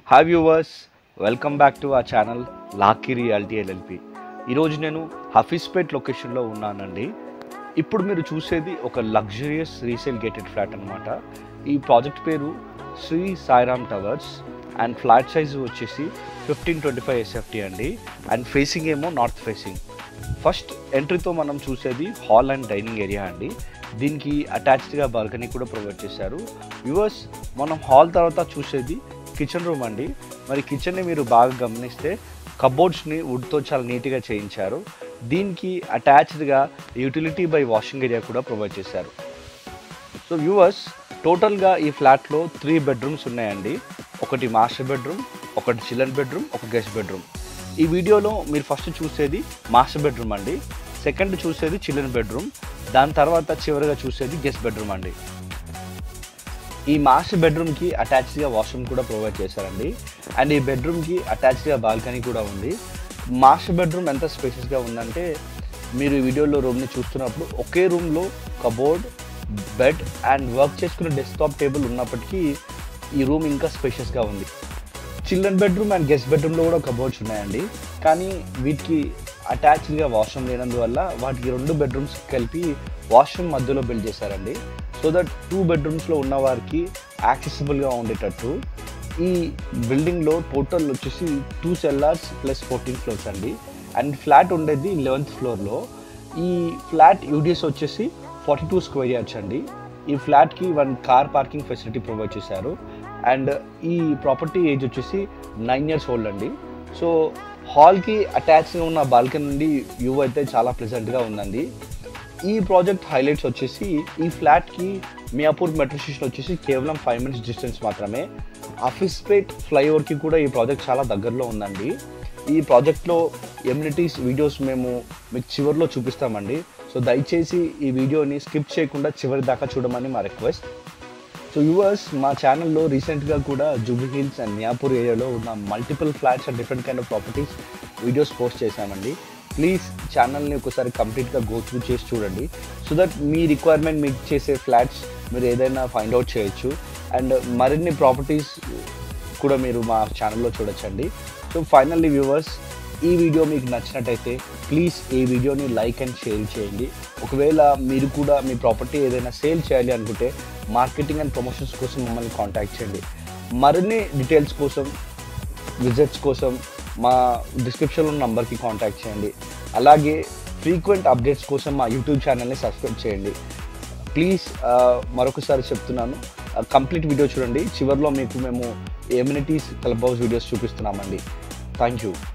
hi viewers welcome back to ఆ channel Lucky Reality LLP ఈరోజు నేను హఫీస్పేట్ లొకేషన్లో ఉన్నానండి ఇప్పుడు మీరు చూసేది ఒక లగ్జరియస్ రీసేల్ గేటెడ్ ఫ్లాట్ అనమాట ఈ ప్రాజెక్ట్ పేరు Shri Sairam towers and flat size వచ్చేసి ఫిఫ్టీన్ ట్వంటీ ఫైవ్ ఎస్ఎఫ్టీ అండి అండ్ ఫేసింగ్ ఏమో నార్త్ ఫేసింగ్ ఫస్ట్ ఎంట్రీతో మనం చూసేది హాల్ అండ్ డైనింగ్ ఏరియా అండి దీనికి అటాచ్డ్గా బాల్కనీ కూడా ప్రొవైడ్ చేశారు వ్యూవర్స్ మనం హాల్ తర్వాత చూసేది కిచెన్ రూమ్ అండి మరి కిచెన్ని మీరు బాగా గమనిస్తే కబోర్డ్స్ని వుడ్తో చాలా నీట్గా చేయించారు దీనికి అటాచ్డ్గా యూటిలిటీ బై వాషింగ్ ఏరియా కూడా ప్రొవైడ్ చేశారు సో వ్యూవర్స్ టోటల్గా ఈ ఫ్లాట్లో త్రీ బెడ్రూమ్స్ ఉన్నాయండి ఒకటి మాస్టర్ బెడ్రూమ్ ఒకటి చిల్డ్రన్ బెడ్రూమ్ ఒక గెస్ట్ బెడ్రూమ్ ఈ వీడియోలో మీరు ఫస్ట్ చూసేది మాస్టర్ బెడ్రూమ్ అండి సెకండ్ చూసేది చిల్డ్రన్ బెడ్రూమ్ దాని తర్వాత చివరిగా చూసేది గెస్ట్ బెడ్రూమ్ అండి ఈ మాస్టర్ బెడ్రూమ్కి అటాచ్డ్గా వాష్రూమ్ కూడా ప్రొవైడ్ చేశారండి అండ్ ఈ బెడ్రూమ్కి అటాచ్డ్గా బాల్కనీ కూడా ఉంది మాస్టర్ బెడ్రూమ్ ఎంత స్పేషియస్గా ఉందంటే మీరు ఈ వీడియోలో రూమ్ని చూస్తున్నప్పుడు ఒకే రూమ్లో కబోర్డ్ బెడ్ అండ్ వర్క్ చేసుకునే డెస్క్టాప్ టేబుల్ ఉన్నప్పటికీ ఈ రూమ్ ఇంకా స్పేషియస్గా ఉంది చిల్డ్రన్ బెడ్రూమ్ అండ్ గెస్ట్ బెడ్రూమ్లో కూడా కబోర్డ్స్ ఉన్నాయండి కానీ వీటికి అటాచ్డ్గా వాష్రూమ్ లేనందువల్ల వాటికి రెండు బెడ్రూమ్స్ కలిపి వాష్రూమ్ మధ్యలో బిల్డ్ చేశారండి సో దట్ టూ బెడ్రూమ్స్లో ఉన్న వారికి యాక్సెసిబుల్గా ఉండేటట్టు ఈ బిల్డింగ్లో టోటల్ వచ్చేసి two cellars plus fourteen floors అండి అండ్ ఫ్లాట్ ఉండేది లెవెన్త్ ఫ్లోర్లో ఈ ఫ్లాట్ యూడిఎస్ వచ్చేసి ఫార్టీ టూ స్క్వేర్ యార్డ్స్ అండి ఈ ఫ్లాట్కి one car parking facility provide చేశారు అండ్ ఈ ప్రాపర్టీ ఏజ్ వచ్చేసి నైన్ ఇయర్స్ ఓల్డ్ అండి సో హాల్కి అటాచ్గా ఉన్న బాల్కనీ నుండి వ్యూ అయితే చాలా ప్లెజెంట్గా ఉందండి ఈ ప్రాజెక్ట్ హైలైట్స్ వచ్చేసి ఈ ఫ్లాట్కి మియాపూర్ మెట్రో స్టేషన్ వచ్చేసి కేవలం ఫైవ్ మినిట్స్ డిస్టెన్స్ మాత్రమే ఆఫీస్పేట్ ఫ్లైఓవర్కి కూడా ఈ ప్రాజెక్ట్ చాలా దగ్గరలో ఉందండి ఈ ప్రాజెక్ట్లో ఎమ్యూనిటీస్ వీడియోస్ మేము మీకు చివరిలో చూపిస్తామండి సో దయచేసి ఈ వీడియోని స్కిప్ చేయకుండా చివరి దాకా చూడమని మా రిక్వెస్ట్ సో యూవర్స్ మా ఛానల్లో రీసెంట్గా కూడా జూబ్లీ హిల్స్ అండ్ మియాపూర్ ఏరియాలో ఉన్న multiple flats and different kind of properties videos post చేశామండి ప్లీజ్ ఛానల్ని ఒకసారి కంప్లీట్గా గో త్రూ చేసి చూడండి సో దట్ మీ రిక్వైర్మెంట్ మీకు చేసే ఫ్లాట్స్ మీరు ఏదైనా ఫైండ్ అవుట్ చేయొచ్చు అండ్ మరిన్ని ప్రాపర్టీస్ కూడా మీరు మా ఛానల్లో చూడొచ్చండి సో ఫైనల్లీ వ్యూవర్స్ ఈ వీడియో మీకు నచ్చినట్టయితే ప్లీజ్ ఈ వీడియోని లైక్ అండ్ షేర్ చేయండి ఒకవేళ మీరు కూడా మీ ప్రాపర్టీ ఏదైనా సేల్ చేయాలి అనుకుంటే మార్కెటింగ్ అండ్ ప్రమోషన్స్ కోసం మమ్మల్ని కాంటాక్ట్ చేయండి మరిన్ని డీటెయిల్స్ కోసం విజిట్స్ కోసం మా డిస్క్రిప్షన్లో ఉన్న నంబర్కి కాంటాక్ట్ చేయండి అలాగే ఫ్రీక్వెంట్ అప్డేట్స్ కోసం మా యూట్యూబ్ ఛానల్ని సబ్స్క్రైబ్ చేయండి ప్లీజ్ మరొకసారి చెప్తున్నాను కంప్లీట్ వీడియో చూడండి చివరిలో మీకు మేము ఎమ్యూనిటీస్ క్లబ్ హౌస్ వీడియోస్ చూపిస్తున్నామండి థ్యాంక్ యూ